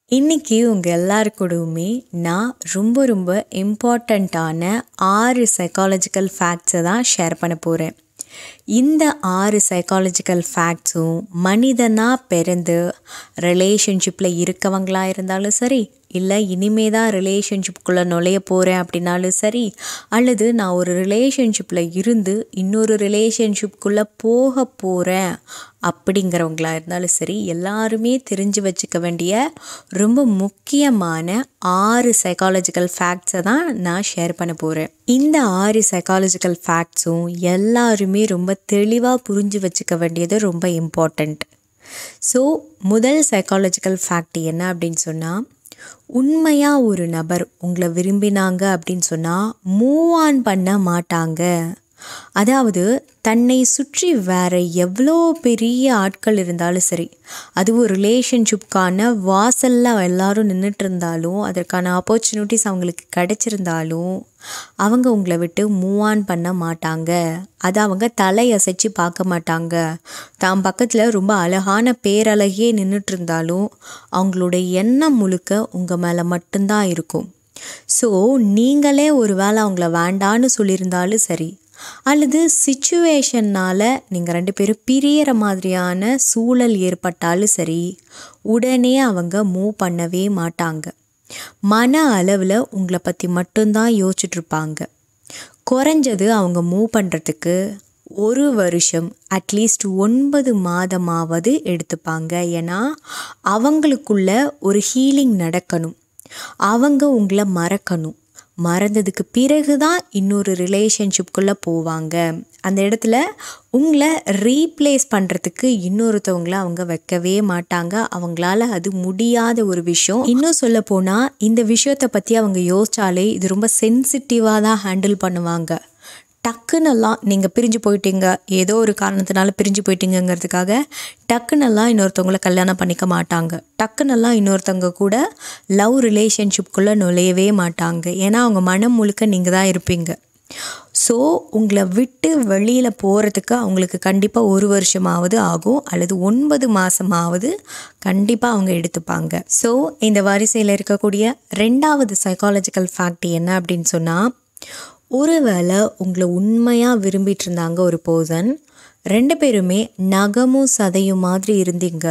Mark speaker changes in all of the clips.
Speaker 1: இன்னைக்கு உங்கள் எல்லாருக்கூடவுமே நான் ரொம்ப ரொம்ப இம்பார்ட்டண்ட்டான ஆறு சைக்காலஜிக்கல் ஃபேக்ட்ஸை தான் ஷேர் பண்ண போகிறேன் இந்த ஆறு சைக்காலஜிக்கல் ஃபேக்ட்ஸும் மனிதனாக பிறந்து ரிலேஷன்ஷிப்பில் இருக்கவங்களா இருந்தாலும் சரி இல்லை இனிமே தான் ரிலேஷன்ஷிப்புக்குள்ளே நுழைய போகிறேன் அப்படின்னாலும் சரி அல்லது நான் ஒரு ரிலேஷன்ஷிப்பில் இருந்து இன்னொரு ரிலேஷன்ஷிப்புக்குள்ளே போக போகிறேன் அப்படிங்கிறவங்களா இருந்தாலும் சரி எல்லாருமே தெரிஞ்சு வச்சுக்க வேண்டிய ரொம்ப முக்கியமான ஆறு சைக்காலஜிக்கல் ஃபேக்ட்ஸை தான் நான் ஷேர் பண்ண போகிறேன் இந்த ஆறு சைக்காலஜிக்கல் ஃபேக்ட்ஸும் எல்லாருமே ரொம்ப தெளிவாக புரிஞ்சு வச்சுக்க வேண்டியது ரொம்ப இம்பார்ட்டண்ட் ஸோ முதல் சைக்காலஜிக்கல் ஃபேக்ட் என்ன அப்படின்னு சொன்னால் உண்மையாக ஒரு நபர் உங்களை விரும்பினாங்க அப்படின்னு சொன்னால் மூவ் ஆன் பண்ண மாட்டாங்க அதாவது தன்னை சுற்றி வேற எவ்வளோ பெரிய ஆட்கள் இருந்தாலும் சரி அதுவும் ரிலேஷன்ஷிப்கான வாசலில் எல்லாரும் நின்றுட்டு இருந்தாலும் அதற்கான ஆப்பர்ச்சுனிட்டிஸ் அவங்களுக்கு கிடைச்சிருந்தாலும் அவங்க உங்களை விட்டு மூவ் ஆன் பண்ண மாட்டாங்க அதை அவங்க தலையசைச்சு பார்க்க மாட்டாங்க தான் பக்கத்தில் ரொம்ப அழகான பேரழகியே நின்றுட்டு இருந்தாலும் அவங்களோட எண்ணம் முழுக்க உங்கள் மேலே மட்டும்தான் இருக்கும் ஸோ நீங்களே ஒரு வேளை அவங்கள வேண்டான்னு சொல்லியிருந்தாலும் சரி அல்லது சுச்சுவேஷன்னால் நீங்கள் ரெண்டு பேரும் பிரியற மாதிரியான சூழல் ஏற்பட்டாலும் சரி உடனே அவங்க மூவ் பண்ணவே மாட்டாங்க மன அளவில் உங்களை பற்றி மட்டும்தான் யோசிச்சுட்ருப்பாங்க குறைஞ்சது அவங்க மூவ் பண்ணுறதுக்கு ஒரு வருஷம் அட்லீஸ்ட் ஒன்பது மாதமாவது எடுத்துப்பாங்க ஏன்னா அவங்களுக்குள்ள ஒரு ஹீலிங் நடக்கணும் அவங்க உங்களை மறக்கணும் மறந்ததுக்கு பிறகு தான் இன்னொரு ரிலேஷன்ஷிப்குள்ளே போவாங்க அந்த இடத்துல உங்களை ரீப்ளேஸ் பண்ணுறதுக்கு இன்னொருத்தவங்கள அவங்க வைக்கவே மாட்டாங்க அவங்களால அது முடியாத ஒரு விஷயம் இன்னும் சொல்ல போனால் இந்த விஷயத்தை பற்றி அவங்க யோசிச்சாலே இது ரொம்ப சென்சிட்டிவாக தான் ஹேண்டில் பண்ணுவாங்க டக்குன்னெல்லாம் நீங்கள் பிரிஞ்சு போயிட்டீங்க ஏதோ ஒரு காரணத்தினால பிரிஞ்சு போயிட்டீங்கங்கிறதுக்காக டக்குன்னெல்லாம் இன்னொருத்தவங்கள கல்யாணம் பண்ணிக்க மாட்டாங்க டக்குன்னெல்லாம் இன்னொருத்தவங்க கூட லவ் ரிலேஷன்ஷிப்குள்ளே நுழையவே மாட்டாங்க ஏன்னா அவங்க மனம் முழுக்க நீங்கள் தான் இருப்பீங்க ஸோ உங்களை விட்டு வெளியில் போகிறதுக்கு அவங்களுக்கு கண்டிப்பாக ஒரு வருஷமாவது ஆகும் அல்லது ஒன்பது மாதமாவது கண்டிப்பாக அவங்க எடுத்துப்பாங்க ஸோ இந்த வரிசையில் இருக்கக்கூடிய ரெண்டாவது சைக்காலஜிக்கல் ஃபேக்ட் என்ன அப்படின்னு சொன்னால் ஒருவேளை உங்களை உண்மையாக விரும்பிட்டு இருந்தாங்க ஒரு பர்சன் ரெண்டு பேருமே நகமும் சதையும் மாதிரி இருந்தீங்க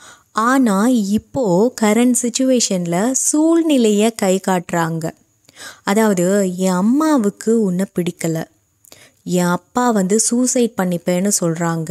Speaker 1: ஆனால் இப்போது கரண்ட் சுச்சுவேஷனில் சூழ்நிலையை கை காட்டுறாங்க அதாவது என் அம்மாவுக்கு உன்னை பிடிக்கலை என் அப்பா வந்து சூசைட் பண்ணிப்பேன்னு சொல்கிறாங்க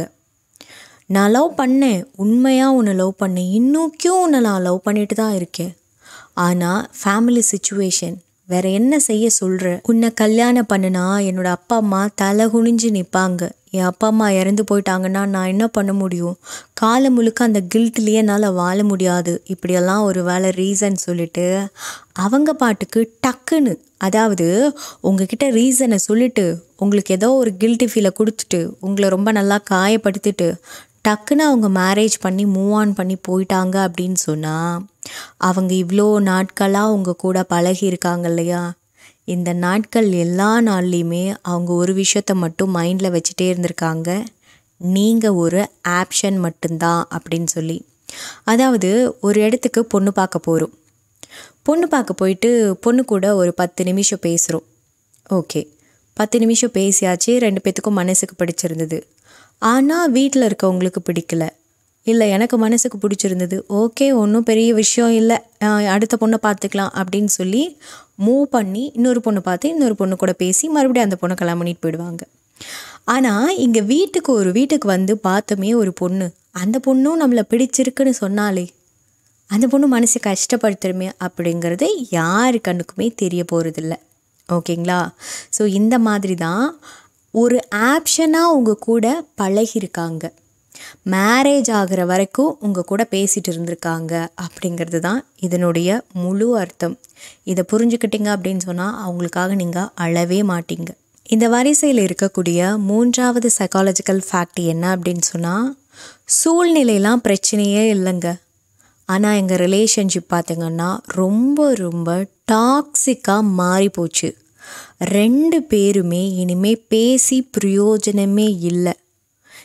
Speaker 1: நான் லவ் பண்ணேன் உண்மையாக உன்னை லவ் பண்ணேன் இன்னுக்கும் உன்னை நான் லவ் பண்ணிட்டு தான் இருக்கேன் ஆனால் ஃபேமிலி சுச்சுவேஷன் வேற என்ன செய்ய சொல்கிற உன்னை கல்யாணம் பண்ணுனா என்னோட அப்பா அம்மா தலை குனிஞ்சு நிற்பாங்க என் அப்பா அம்மா இறந்து போயிட்டாங்கன்னா நான் என்ன பண்ண முடியும் காலம் முழுக்க அந்த கில்ட்லேயே என்னால் வாழ முடியாது இப்படியெல்லாம் ஒரு வேலை ரீசன் சொல்லிட்டு அவங்க பாட்டுக்கு டக்குன்னு அதாவது உங்ககிட்ட ரீசனை சொல்லிட்டு உங்களுக்கு ஏதோ ஒரு கில்ட்டி ஃபீலை கொடுத்துட்டு உங்களை ரொம்ப நல்லா காயப்படுத்திட்டு டக்குன்னு அவங்க மேரேஜ் பண்ணி மூவ் ஆன் பண்ணி போயிட்டாங்க அப்படின்னு சொன்னால் அவங்க இவ்வளோ நாட்களாக உங்கள் கூட பழகி இருக்காங்க இல்லையா இந்த நாட்கள் எல்லா நாள்லேயுமே அவங்க ஒரு விஷயத்த மட்டும் மைண்டில் வச்சுட்டே இருந்திருக்காங்க நீங்கள் ஒரு ஆப்ஷன் மட்டும்தான் அப்படின்னு சொல்லி அதாவது ஒரு இடத்துக்கு பொண்ணு பார்க்க போகிறோம் பொண்ணு பார்க்க போயிட்டு பொண்ணு கூட ஒரு பத்து நிமிஷம் பேசுகிறோம் ஓகே பத்து நிமிஷம் பேசியாச்சு ரெண்டு பேத்துக்கும் மனசுக்கு பிடிச்சிருந்தது ஆனால் வீட்டில் இருக்கவங்களுக்கு பிடிக்கல இல்லை எனக்கு மனசுக்கு பிடிச்சிருந்தது ஓகே ஒன்றும் பெரிய விஷயம் இல்லை அடுத்த பொண்ணை பார்த்துக்கலாம் அப்படின்னு சொல்லி மூவ் பண்ணி இன்னொரு பொண்ணு பார்த்து இன்னொரு பொண்ணு கூட பேசி மறுபடியும் அந்த பொண்ணை கல்யாணம் பண்ணிட்டு போயிடுவாங்க ஆனால் இங்கே வீட்டுக்கு ஒரு வீட்டுக்கு வந்து பார்த்தோமே ஒரு பொண்ணு அந்த பொண்ணும் நம்மளை பிடிச்சிருக்குன்னு சொன்னாலே அந்த பொண்ணு மனசை கஷ்டப்படுத்துருமே அப்படிங்கிறது யாரு கண்ணுக்குமே தெரிய போகிறதில்ல ஓகேங்களா ஸோ இந்த மாதிரி தான் ஒரு ஆப்ஷனாக உங்கள் கூட பழகியிருக்காங்க மேரேஜ் ஆகிற வரைக்கும் உங்கள் கூட பேசிகிட்டு இருந்திருக்காங்க அப்படிங்கிறது தான் இதனுடைய முழு அர்த்தம் இதை புரிஞ்சுக்கிட்டீங்க அப்படின்னு சொன்னால் அவங்களுக்காக நீங்கள் அழவே மாட்டீங்க இந்த வரிசையில் இருக்கக்கூடிய மூன்றாவது சைக்காலஜிக்கல் ஃபேக்ட் என்ன அப்படின்னு சொன்னால் சூழ்நிலையெல்லாம் பிரச்சனையே இல்லைங்க ஆனால் எங்கள் ரிலேஷன்ஷிப் பார்த்திங்கன்னா ரொம்ப ரொம்ப டாக்ஸிக்காக மாறி போச்சு ரெண்டு பேருமே இனிமேல் பேசி பிரயோஜனமே இல்லை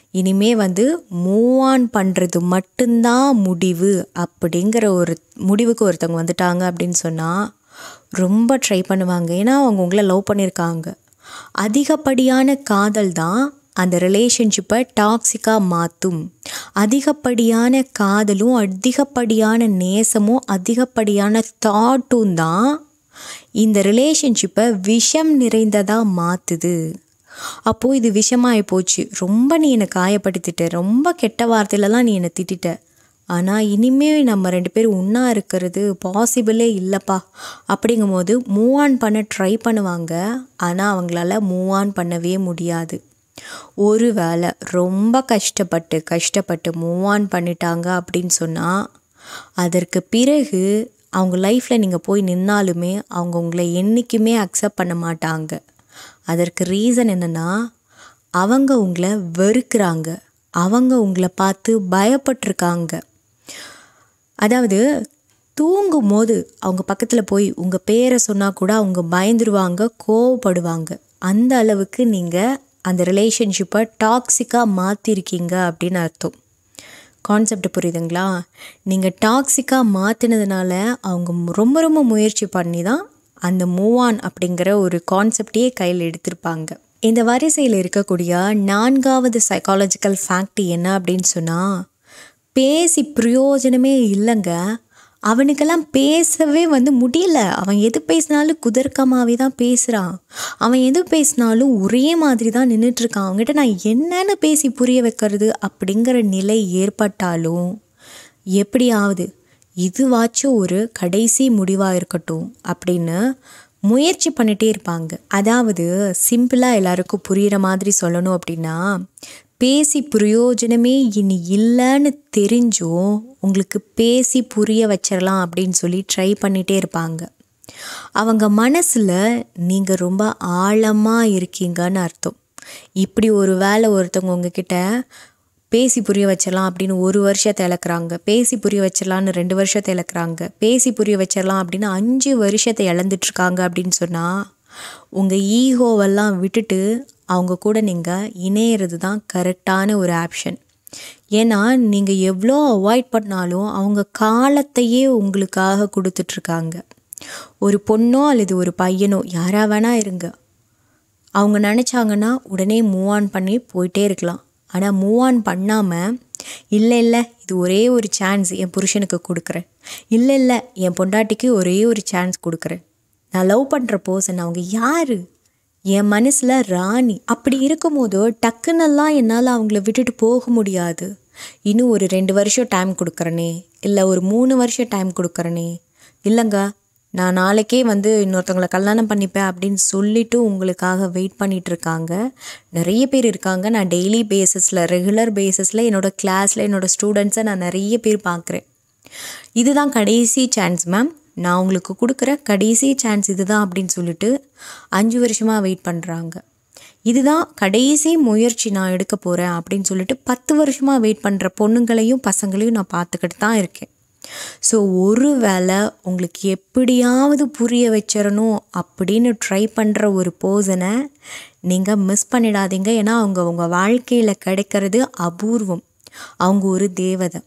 Speaker 1: இனிமே வந்து மூவ் ஆன் பண்ணுறது மட்டும்தான் முடிவு அப்படிங்கிற ஒரு முடிவுக்கு ஒருத்தவங்க வந்துட்டாங்க அப்படின்னு சொன்னால் ரொம்ப ட்ரை பண்ணுவாங்க ஏன்னா அவங்க உங்களை லவ் பண்ணியிருக்காங்க அதிகப்படியான காதல் தான் அந்த ரிலேஷன்ஷிப்பை டாக்ஸிக்காக மாற்றும் அதிகப்படியான காதலும் அதிகப்படியான நேசமும் அதிகப்படியான தாட்டும் தான் இந்த ரிலேஷன்ஷிப்பை விஷம் நிறைந்ததாக மாற்றுது அப்போது இது விஷமாகி போச்சு ரொம்ப நீ என்னை காயப்படுத்திட்ட ரொம்ப கெட்ட வார்த்தையிலலாம் நீ என்னை திட்டிட்ட ஆனால் இனிமே நம்ம ரெண்டு பேரும் ஒன்றா இருக்கிறது பாசிபிளே இல்லைப்பா அப்படிங்கும் போது மூவ் ஆன் பண்ண ட்ரை பண்ணுவாங்க ஆனால் அவங்களால மூவ் ஆன் பண்ணவே முடியாது ஒரு வேளை ரொம்ப கஷ்டப்பட்டு கஷ்டப்பட்டு மூவ் ஆன் பண்ணிட்டாங்க அப்படின்னு சொன்னால் அதற்கு பிறகு அவங்க லைஃப்பில் நீங்கள் போய் நின்னாலுமே அவங்க உங்களை என்றைக்குமே அக்செப்ட் பண்ண மாட்டாங்க அதற்கு ரீசன் என்னென்னா அவங்க உங்களை வெறுக்கிறாங்க அவங்க உங்களை பார்த்து பயப்பட்டிருக்காங்க அதாவது தூங்கும் போது அவங்க பக்கத்தில் போய் உங்கள் பேரை சொன்னால் கூட அவங்க பயந்துருவாங்க கோவப்படுவாங்க அந்த அளவுக்கு நீங்கள் அந்த ரிலேஷன்ஷிப்பை டாக்ஸிக்காக மாற்றிருக்கீங்க அப்படின்னு அர்த்தம் கான்செப்ட் புரியுதுங்களா நீங்கள் டாக்ஸிக்காக மாற்றினதுனால அவங்க ரொம்ப ரொம்ப முயற்சி பண்ணி தான் அந்த மூவ் ஆன் அப்படிங்கிற ஒரு கான்செப்டையே கையில் எடுத்திருப்பாங்க இந்த வரிசையில் இருக்கக்கூடிய நான்காவது சைக்காலஜிக்கல் ஃபேக்ட் என்ன அப்படின்னு சொன்னால் பேசி பிரயோஜனமே இல்லைங்க அவனுக்கெல்லாம் பேசவே வந்து முடியல அவன் எது பேசினாலும் குதர்க்கமாகவே தான் பேசுகிறான் அவன் எது பேசினாலும் ஒரே மாதிரி தான் நின்றுட்டுருக்கான் அவங்ககிட்ட நான் என்னன்னு பேசி புரிய வைக்கிறது அப்படிங்கிற நிலை ஏற்பட்டாலும் எப்படியாவது இதுவாச்சும் ஒரு கடைசி முடிவாக இருக்கட்டும் அப்படின்னு முயற்சி பண்ணிகிட்டே இருப்பாங்க அதாவது சிம்பிளாக எல்லாருக்கும் புரிகிற மாதிரி சொல்லணும் அப்படின்னா பேசி பிரயோஜனமே இனி இல்லைன்னு தெரிஞ்சும் உங்களுக்கு பேசி புரிய வச்சிடலாம் அப்படின்னு சொல்லி ட்ரை பண்ணிகிட்டே இருப்பாங்க அவங்க மனசில் நீங்கள் ரொம்ப ஆழமாக இருக்கீங்கன்னு அர்த்தம் இப்படி ஒரு வேலை ஒருத்தவங்க உங்ககிட்ட பேசி புரிய வச்சிடலாம் அப்படின்னு ஒரு வருஷத்தை இழக்கிறாங்க பேசி புரிய வச்சிடலான்னு ரெண்டு வருஷத்தை இழக்கிறாங்க பேசி புரிய வச்சிடலாம் அப்படின்னு அஞ்சு வருஷத்தை இழந்துட்டுருக்காங்க அப்படின்னு சொன்னால் உங்கள் ஈகோவெல்லாம் விட்டுட்டு அவங்க கூட நீங்கள் இணையிறது தான் கரெக்டான ஒரு ஆப்ஷன் ஏன்னா நீங்கள் எவ்வளோ அவாய்ட் பண்ணாலும் அவங்க காலத்தையே உங்களுக்காக கொடுத்துட்ருக்காங்க ஒரு பொண்ணோ அல்லது ஒரு பையனோ யாராக வேணால் இருங்க அவங்க நினச்சாங்கன்னா உடனே மூவ் ஆன் பண்ணி போயிட்டே இருக்கலாம் ஆனால் மூவ் ஆன் பண்ணாமல் இல்லை இல்லை இது ஒரே ஒரு சான்ஸ் என் புருஷனுக்கு கொடுக்குறேன் இல்லை இல்லை என் பொண்டாட்டிக்கு ஒரே ஒரு சான்ஸ் கொடுக்குறேன் நான் லவ் பண்ணுற பர்சன் அவங்க யார் என் மனசில் ராணி அப்படி இருக்கும்போது டக்குன்னெல்லாம் என்னால் அவங்கள விட்டுட்டு போக முடியாது இன்னும் ஒரு ரெண்டு வருஷம் டைம் கொடுக்குறனே இல்லை ஒரு மூணு வருஷம் டைம் கொடுக்குறனே இல்லைங்க நான் நாளைக்கே வந்து இன்னொருத்தவங்களை கல்யாணம் பண்ணிப்பேன் அப்படின்னு சொல்லிட்டு உங்களுக்காக வெயிட் பண்ணிட்டு இருக்காங்க நிறைய பேர் இருக்காங்க நான் டெய்லி பேசிஸில் ரெகுலர் பேசிஸில் என்னோடய கிளாஸில் என்னோடய ஸ்டூடெண்ட்ஸை நான் நிறைய பேர் பார்க்குறேன் இதுதான் கடைசி சான்ஸ் மேம் நான் உங்களுக்கு கொடுக்குற கடைசி சான்ஸ் இதுதான் அப்படின்னு சொல்லிட்டு அஞ்சு வருஷமாக வெயிட் பண்ணுறாங்க இதுதான் கடைசி முயற்சி நான் எடுக்க போகிறேன் அப்படின்னு சொல்லிட்டு பத்து வருஷமாக வெயிட் பண்ணுற பொண்ணுங்களையும் பசங்களையும் நான் பார்த்துக்கிட்டு தான் இருக்கேன் ஸோ ஒரு வேளை உங்களுக்கு எப்படியாவது புரிய வச்சிடணும் அப்படின்னு ட்ரை பண்ணுற ஒரு பர்சனை நீங்கள் மிஸ் பண்ணிடாதீங்க ஏன்னா அவங்க உங்கள் வாழ்க்கையில் கிடைக்கிறது அபூர்வம் அவங்க ஒரு தேவதை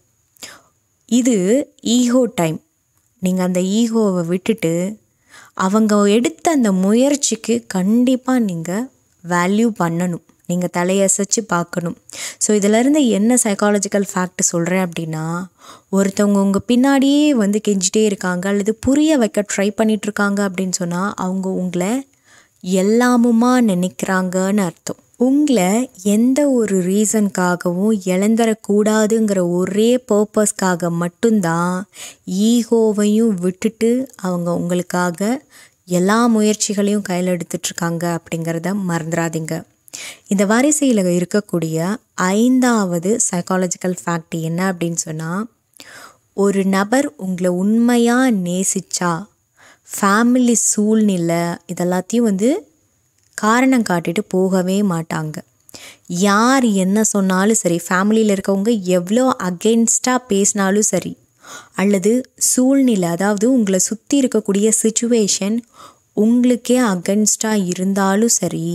Speaker 1: இது ஈகோ டைம் நீங்கள் அந்த ஈகோவை விட்டுட்டு அவங்க எடுத்த அந்த முயற்சிக்கு கண்டிப்பாக நீங்கள் வேல்யூ பண்ணணும் நீங்கள் தலையசைச்சு பார்க்கணும் ஸோ இதிலேருந்து என்ன சைக்காலஜிக்கல் ஃபேக்ட் சொல்கிறேன் அப்படின்னா ஒருத்தவங்க உங்கள் பின்னாடியே வந்து கெஞ்சிட்டே இருக்காங்க அல்லது புரிய வைக்க ட்ரை பண்ணிகிட்ருக்காங்க அப்படின்னு சொன்னால் அவங்க உங்களை எல்லாமுமா நினைக்கிறாங்கன்னு அர்த்தம் உங்களை எந்த ஒரு ரீசனுக்காகவும் இழந்துடக்கூடாதுங்கிற ஒரே பர்பஸ்க்காக மட்டும்தான் ஈகோவையும் விட்டுட்டு அவங்க உங்களுக்காக எல்லா முயற்சிகளையும் கையில் எடுத்துட்ருக்காங்க அப்படிங்கிறத மறந்துடாதீங்க இந்த வரிசையில் இருக்கக்கூடிய ஐந்தாவது சைக்காலஜிக்கல் ஃபேக்ட் என்ன அப்படின்னு சொன்னால் ஒரு நபர் உங்களை உண்மையாக நேசிச்சா ஃபேமிலி சூழ்நிலை இதெல்லாத்தையும் வந்து காரணம் காட்டிட்டு போகவே மாட்டாங்க யார் என்ன சொன்னாலும் சரி ஃபேமிலியில் இருக்கவங்க எவ்வளோ அகென்ஸ்டாக பேசினாலும் சரி அல்லது சூழ்நிலை அதாவது உங்களை சுற்றி இருக்கக்கூடிய சுச்சுவேஷன் உங்களுக்கே அகென்ஸ்டாக இருந்தாலும் சரி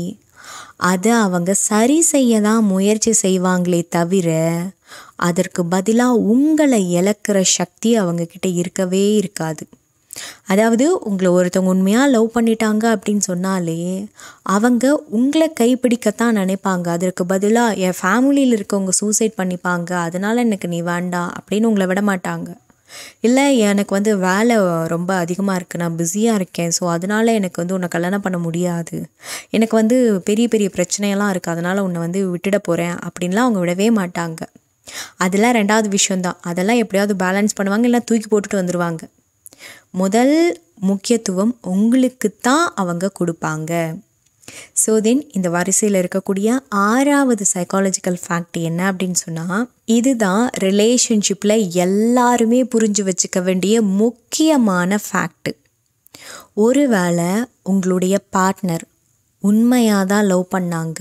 Speaker 1: அதை அவங்க சரி செய்ய தான் முயற்சி செய்வாங்களே தவிர அதற்கு பதிலாக உங்களை இழக்கிற சக்தி அவங்கக்கிட்ட இருக்கவே இருக்காது அதாவது உங்களை ஒருத்தவங்க உண்மையாக லவ் பண்ணிட்டாங்க அப்படின்னு சொன்னாலே அவங்க உங்களை கைப்பிடிக்கத்தான் நினைப்பாங்க அதற்கு பதிலாக என் ஃபேமிலியில் இருக்கவங்க சூசைட் பண்ணிப்பாங்க அதனால் எனக்கு நீ வேண்டாம் அப்படின்னு உங்களை விட மாட்டாங்க இல்லை எனக்கு வந்து வேலை ரொம்ப அதிகமாக இருக்குது நான் பிஸியாக இருக்கேன் ஸோ அதனால் எனக்கு வந்து உன்னை கல்யாணம் பண்ண முடியாது எனக்கு வந்து பெரிய பெரிய பிரச்சனையெல்லாம் இருக்குது அதனால் உன்னை வந்து விட்டுட போகிறேன் அப்படின்லாம் அவங்க விடவே மாட்டாங்க அதெல்லாம் ரெண்டாவது விஷயந்தான் அதெல்லாம் எப்படியாவது பேலன்ஸ் பண்ணுவாங்க இல்லை தூக்கி போட்டுட்டு வந்துடுவாங்க முதல் முக்கியத்துவம் உங்களுக்கு தான் அவங்க கொடுப்பாங்க ஸோ தென் இந்த வரிசையில் இருக்கக்கூடிய ஆறாவது சைக்காலஜிக்கல் ஃபேக்ட் என்ன அப்படின்னு சொன்னால் இதுதான் ரிலேஷன்ஷிப்பில் எல்லாருமே புரிஞ்சு வச்சுக்க வேண்டிய முக்கியமான ஃபேக்ட்டு ஒருவேளை உங்களுடைய பார்ட்னர் உண்மையாக தான் லவ் பண்ணாங்க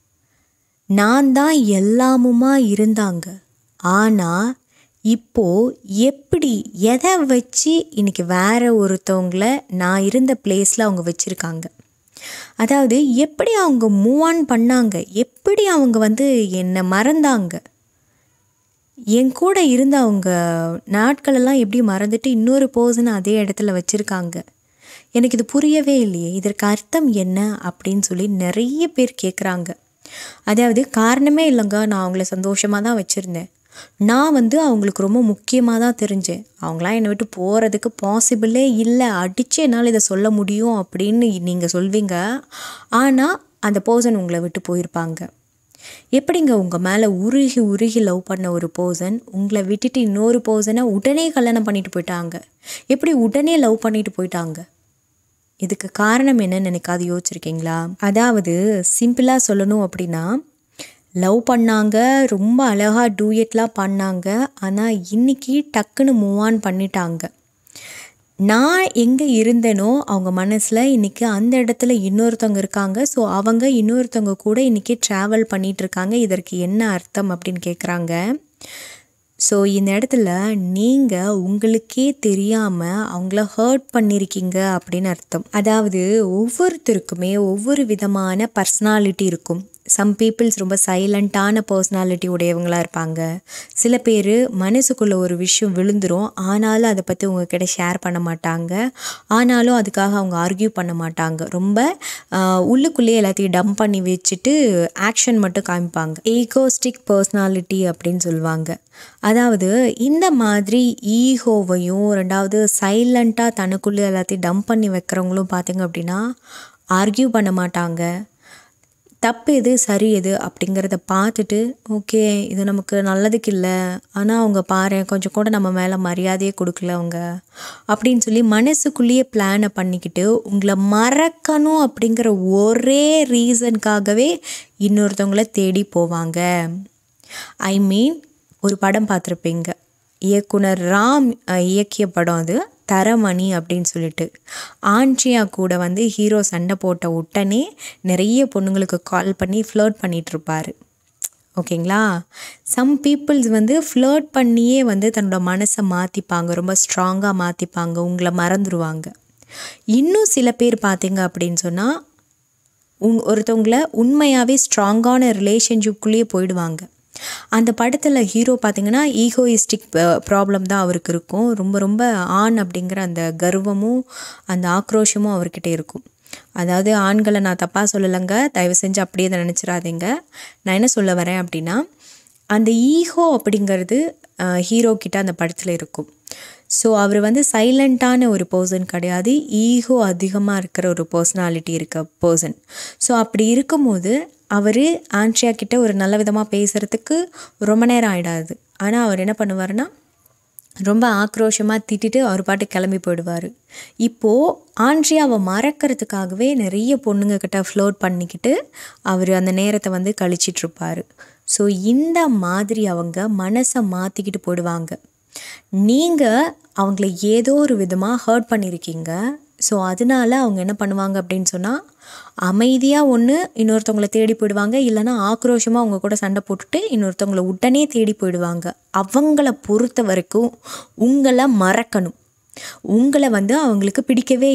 Speaker 1: நான் தான் எல்லாமுமா இருந்தாங்க ஆனால் இப்போ எப்படி எதை வச்சு இன்னைக்கு வேற ஒருத்தவங்கள நான் இருந்த பிளேஸில் அவங்க வச்சுருக்காங்க அதாவது எப்படி அவங்க மூவ் ஆன் பண்ணாங்க எப்படி அவங்க வந்து என்னை மறந்தாங்க என் கூட இருந்த அவங்க நாட்களெல்லாம் எப்படி மறந்துட்டு இன்னொரு பர்சனை அதே இடத்துல வச்சுருக்காங்க எனக்கு இது புரியவே இல்லையே இதற்கு அர்த்தம் என்ன அப்படின்னு சொல்லி நிறைய பேர் கேட்குறாங்க அதாவது காரணமே இல்லைங்க நான் அவங்கள சந்தோஷமாக தான் வச்சுருந்தேன் நான் வந்து அவங்களுக்கு ரொம்ப முக்கியமாக தான் தெரிஞ்சேன் அவங்களாம் என்னை விட்டு போகிறதுக்கு பாசிபிளே இல்லை அடித்து என்னால் இதை சொல்ல முடியும் அப்படின்னு நீங்கள் சொல்வீங்க ஆனால் அந்த பர்சன் உங்களை விட்டு போயிருப்பாங்க எப்படிங்க உங்கள் மேலே உருகி உருகி லவ் பண்ண ஒரு பர்சன் உங்களை விட்டுட்டு இன்னொரு பர்சனை உடனே கல்யாணம் பண்ணிட்டு போயிட்டாங்க எப்படி உடனே லவ் பண்ணிட்டு போயிட்டாங்க இதுக்கு காரணம் என்னன்னு நினைக்காது யோசிச்சிருக்கீங்களா அதாவது சிம்பிளாக சொல்லணும் அப்படின்னா லவ் பண்ணாங்க ரொம்ப அழகாக டூயட்லாம் பண்ணாங்க ஆனால் இன்னைக்கு டக்குன்னு மூவ் ஆன் பண்ணிட்டாங்க நான் எங்கே இருந்தேனோ அவங்க மனசில் இன்றைக்கி அந்த இடத்துல இன்னொருத்தவங்க இருக்காங்க ஸோ அவங்க இன்னொருத்தவங்க கூட இன்றைக்கி ட்ராவல் பண்ணிகிட்ருக்காங்க இதற்கு என்ன அர்த்தம் அப்படின்னு கேட்குறாங்க ஸோ இந்த இடத்துல நீங்கள் உங்களுக்கே தெரியாமல் அவங்கள ஹர்ட் பண்ணியிருக்கீங்க அப்படின்னு அர்த்தம் அதாவது ஒவ்வொருத்தருக்குமே ஒவ்வொரு விதமான பர்சனாலிட்டி இருக்கும் சம் பீப்புள்ஸ் ரொம்ப சைலண்ட்டான பர்சனாலிட்டி உடையவங்களாக இருப்பாங்க சில பேர் மனசுக்குள்ளே ஒரு விஷயம் விழுந்துரும் ஆனாலும் அதை பற்றி உங்ககிட்ட ஷேர் பண்ண மாட்டாங்க ஆனாலும் அதுக்காக அவங்க ஆர்கியூ பண்ண மாட்டாங்க ரொம்ப உள்ளுக்குள்ளேயே எல்லாத்தையும் டம்ப் பண்ணி வச்சுட்டு ஆக்ஷன் மட்டும் காமிப்பாங்க ஈகோஸ்டிக் பர்சனாலிட்டி அப்படின்னு சொல்லுவாங்க அதாவது இந்த மாதிரி ஈகோவையும் ரெண்டாவது சைலண்ட்டாக தனக்குள்ளே எல்லாத்தையும் டம்ப் பண்ணி வைக்கிறவங்களும் பார்த்தீங்க அப்படின்னா ஆர்கியூ பண்ண மாட்டாங்க தப்பு எது சரி எது அப்படிங்கிறத பார்த்துட்டு ஓகே இது நமக்கு நல்லதுக்கு இல்லை ஆனால் அவங்க பாரு கொஞ்சம் கூட நம்ம மேலே மரியாதையே கொடுக்கல அவங்க அப்படின்னு சொல்லி மனசுக்குள்ளேயே பிளானை பண்ணிக்கிட்டு உங்களை மறக்கணும் அப்படிங்கிற ஒரே ரீசனுக்காகவே இன்னொருத்தவங்கள தேடி போவாங்க ஐ மீன் ஒரு படம் பார்த்துருப்பீங்க இயக்குனர் ராம் இயக்கிய படம் அது தரமணி அப்படின்னு சொல்லிட்டு ஆண்ட்ரியா கூட வந்து ஹீரோ சண்டை போட்ட உடனே நிறைய பொண்ணுங்களுக்கு கால் பண்ணி ஃப்ளர்ட் பண்ணிகிட்ருப்பாரு ஓகேங்களா சம் பீப்புள்ஸ் வந்து ஃப்ளர்ட் பண்ணியே வந்து தன்னோட மனசை மாற்றிப்பாங்க ரொம்ப ஸ்ட்ராங்காக மாற்றிப்பாங்க உங்களை மறந்துடுவாங்க இன்னும் சில பேர் பார்த்தீங்க அப்படின்னு சொன்னால் உங் ஒருத்தவங்கள உண்மையாகவே ஸ்ட்ராங்கான ரிலேஷன்ஷிப்குள்ளேயே போயிடுவாங்க அந்த படத்தில் ஹீரோ பார்த்தீங்கன்னா ஈகோயிஸ்டிக் ப்ராப்ளம் தான் அவருக்கு இருக்கும் ரொம்ப ரொம்ப ஆண் அப்படிங்கிற அந்த கர்வமும் அந்த ஆக்ரோஷமும் அவர்கிட்ட இருக்கும் அதாவது ஆண்களை நான் தப்பாக சொல்லலைங்க தயவு செஞ்சு அப்படியே அதை நினச்சிடாதீங்க நான் என்ன சொல்ல வரேன் அப்படின்னா அந்த ஈகோ அப்படிங்கிறது ஹீரோ கிட்ட அந்த படத்தில் இருக்கும் ஸோ அவர் வந்து சைலண்ட்டான ஒரு பர்சன் கிடையாது ஈகோ அதிகமாக இருக்கிற ஒரு பர்சனாலிட்டி இருக்க பர்சன் ஸோ அப்படி இருக்கும்போது அவர் ஆண்ட்ரியா கிட்ட ஒரு நல்ல விதமாக பேசுகிறதுக்கு ரொம்ப நேரம் ஆகிடாது ஆனால் அவர் என்ன பண்ணுவார்னா ரொம்ப ஆக்ரோஷமாக திட்டிட்டு அவர் பாட்டு கிளம்பி போயிடுவார் இப்போது ஆண்ட்ரியாவை மறக்கிறதுக்காகவே நிறைய பொண்ணுங்க கிட்ட ஃப்ளோட் பண்ணிக்கிட்டு அவர் அந்த நேரத்தை வந்து கழிச்சிட்ருப்பார் ஸோ இந்த மாதிரி அவங்க மனசை மாற்றிக்கிட்டு போயிடுவாங்க நீங்கள் அவங்கள ஏதோ ஒரு விதமாக ஹர்ட் பண்ணியிருக்கீங்க ஸோ அதனால அவங்க என்ன பண்ணுவாங்க அப்படின்னு சொன்னால் அமைதியாக ஒன்று இன்னொருத்தவங்கள தேடி போயிடுவாங்க இல்லைனா ஆக்ரோஷமாக அவங்க கூட சண்டை போட்டுட்டு இன்னொருத்தவங்கள உடனே தேடி போயிடுவாங்க அவங்கள பொறுத்த வரைக்கும் உங்களை மறக்கணும் உங்களை வந்து அவங்களுக்கு பிடிக்கவே இல்லை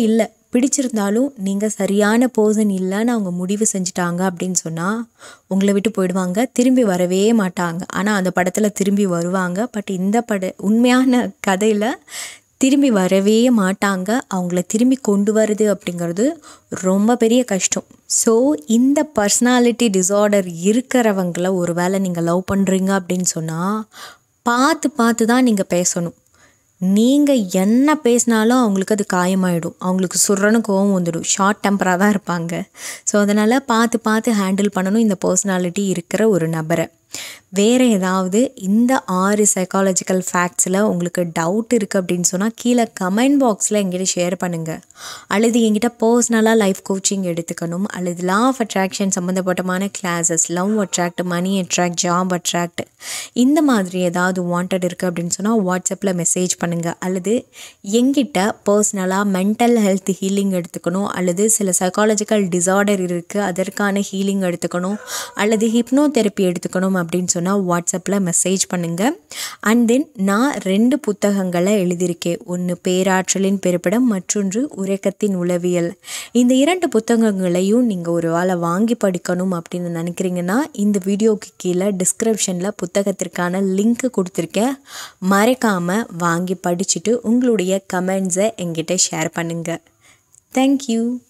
Speaker 1: பிடிச்சிருந்தாலும் நீங்கள் சரியான பர்சன் இல்லைன்னு அவங்க முடிவு செஞ்சுட்டாங்க அப்படின்னு சொன்னால் உங்களை விட்டு போயிடுவாங்க திரும்பி வரவே மாட்டாங்க ஆனால் அந்த படத்தில் திரும்பி வருவாங்க பட் இந்த பட உண்மையான கதையில் திரும்பி வரவே மாட்டாங்க அவங்கள திரும்பி கொண்டு வருது அப்படிங்கிறது ரொம்ப பெரிய கஷ்டம் ஸோ இந்த பர்சனாலிட்டி டிஸார்டர் இருக்கிறவங்கள ஒரு வேளை நீங்கள் லவ் பண்ணுறீங்க அப்படின்னு சொன்னால் பார்த்து பார்த்து தான் நீங்கள் பேசணும் நீங்கள் என்ன பேசினாலும் அவங்களுக்கு அது காயமாயிடும் அவங்களுக்கு சுர்றன்னு கோவம் வந்துடும் ஷார்ட் டெம்பராக தான் இருப்பாங்க ஸோ அதனால் பார்த்து பார்த்து ஹேண்டில் பண்ணணும் இந்த பர்சனாலிட்டி இருக்கிற ஒரு நபரை வேறு ஏதாவது இந்த ஆறு சைக்காலஜிக்கல் ஃபேக்ட்ஸில் உங்களுக்கு டவுட் இருக்குது அப்படின்னு சொன்னால் கீழே கமெண்ட் பாக்ஸில் எங்கிட்ட ஷேர் பண்ணுங்கள் அல்லது எங்கிட்ட பர்சனலாக லைஃப் கோச்சிங் எடுத்துக்கணும் அல்லது லா ஆஃப் அட்ராக்ஷன் சம்மந்தப்பட்டமான classes love attract money attract job attract இந்த மாதிரி ஏதாவது வாண்டட் இருக்குது அப்படின்னு சொன்னால் வாட்ஸ்அப்பில் மெசேஜ் பண்ணுங்கள் அல்லது எங்கிட்ட பர்சனலாக மென்டல் ஹெல்த் ஹீலிங் எடுத்துக்கணும் அல்லது சில சைக்காலஜிக்கல் டிஸார்டர் இருக்குது அதற்கான ஹீலிங் எடுத்துக்கணும் அல்லது ஹிப்னோ தெரப்பி எடுத்துக்கணும் அப்படின்னு சொன்னால் வாட்ஸ்அப்பில் மெசேஜ் பண்ணுங்கள் அண்ட் தென் நான் ரெண்டு புத்தகங்களை எழுதியிருக்கேன் ஒன்று பேராற்றலின் பிறப்பிடம் மற்றொன்று உறக்கத்தின் உளவியல் இந்த இரண்டு புத்தகங்களையும் நீங்கள் ஒரு வேளை வாங்கி படிக்கணும் அப்படின்னு நினைக்கிறீங்கன்னா இந்த வீடியோக்கு கீழே டிஸ்கிரிப்ஷனில் புத்தகத்திற்கான லிங்க் கொடுத்துருக்கேன் மறக்காமல் வாங்கி படிச்சுட்டு உங்களுடைய கமெண்ட்ஸை எங்கிட்ட ஷேர் பண்ணுங்கள் தேங்க்யூ